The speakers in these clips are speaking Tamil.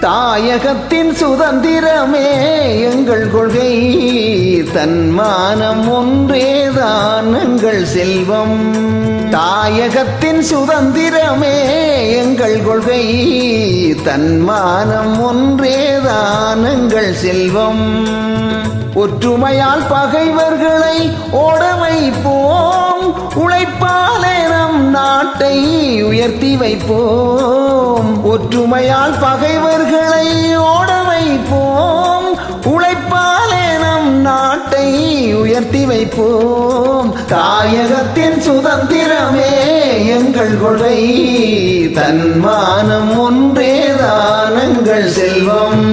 தாயகத்தின் சுதந்திரமே எங்கள் கொள்கை தன்மானம் ஒன்றேதான் எங்கள் செல்வம் தாயகத்தின் சுதந்திரமே எங்கள் கொள்கை தன்மானம் ஒன்றேதான் எங்கள் செல்வம் ஒற்றுமையால் பகைவர்களை ஓட வைப்போம் உழைப்பாலே நம் நாட்டை உயர்த்தி வைப்போம் ஒற்றுமையால் பகைவர்களை ஓட வைப்போம் உழைப்பாலே நம் நாட்டை உயர்த்தி வைப்போம் தாயகத்தின் சுதந்திரமே எங்கள் கொள்கை தன்மானம் ஒன்றேதான் எங்கள் செல்வம்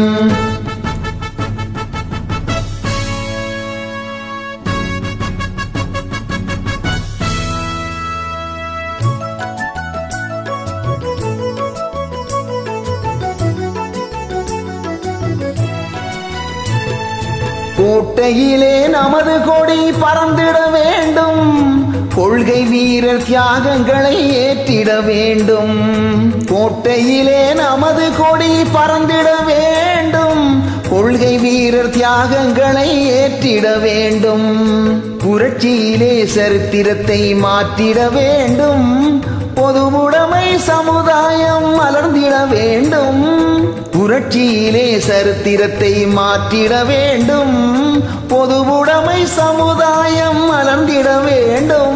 கோட்டையிலே நமது கொடி பறந்திட வேண்டும் கொள்கை வீரர் தியாகங்களை ஏற்றிட வேண்டும் கோட்டையிலே நமது கொடி பறந்திட வேண்டும் கொள்கை வீரர் தியாகங்களை ஏற்றிட வேண்டும் புரட்சியிலே சரித்திரத்தை மாற்றிட வேண்டும் பொதுவுடைமை சமுதாயம் மலர்ந்திட வேண்டும் புரட்சியிலே சரித்திரத்தை மாற்றிட வேண்டும் பொதுவுடைமை சமுதாயம் மலர்ந்திட வேண்டும்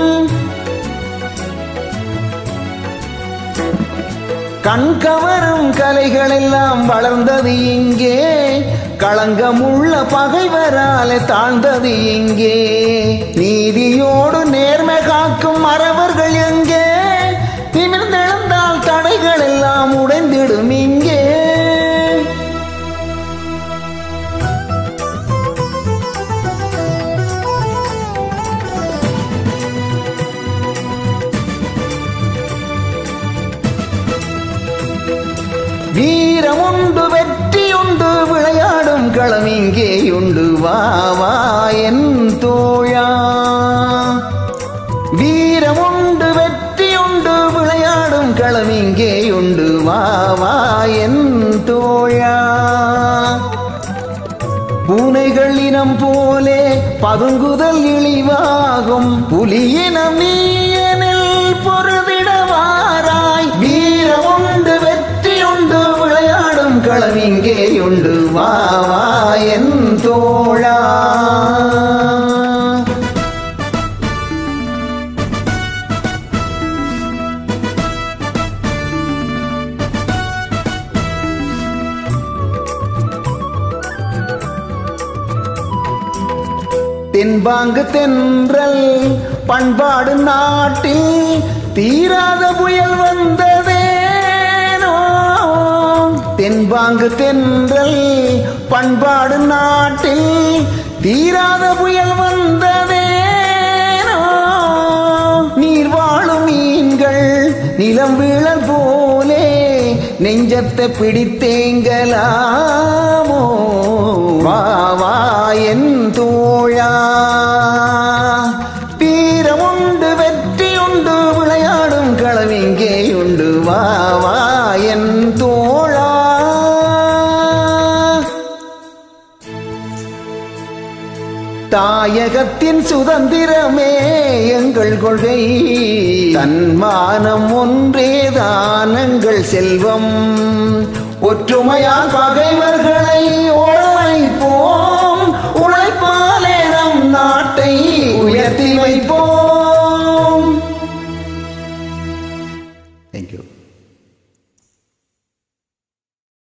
கண்கவரும் கலைகள் எல்லாம் வளர்ந்தது இங்கே களங்கமுள்ள பகைவரால தாழ்ந்தது இங்கே நீதியோடு நேர்மை காக்கும் மறவர்கள் எங்கே நிமிர்ந்தெழுந்தால் தடைகள் எல்லாம் உடைந்திடும் இங்கே வீரமுண்டு வெற்றியுண்டு விளையாடும் களம் இங்கேயுண்டு வா வா என் தோழா வீரமுண்டு வெற்றியுண்டு விளையாடும் களம் இங்கேயுண்டு வா வா என் தோழா பூனைகள் இனம் போலே பதுங்குதல் இழிவாகும் புலியினம் நீயனில் பொருதிடவாராய் வீரமுண்டு வெற்றியுண்டு விளையாடும் களம் இங்கேயுண்டு வா வா என் தோழா தென்பாங்கு தென்றல் பண்பாடு நாட்டில் தீராத புயல் வந்ததேனோ தென்பாங்கு தென்றல் பண்பாடு நாட்டில் தீராத புயல் வந்ததேனோ நீர் வாழும் மீன்கள் நிலம் வீழல் போலே நெஞ்சத்தை பிடித்தேங்கலாமோ வா வா என் தோழா வீரமுண்டு வெற்றியுண்டு விளையாடும் களம் இங்கேயுண்டு வா வா என் தோழா தாயகத்தின் சுதந்திரமே எங்கள் கொள்கை தன்மானம் ஒன்றேதான் எங்கள் செல்வம் ஒற்றுமையால் பகைவர்களை ஓட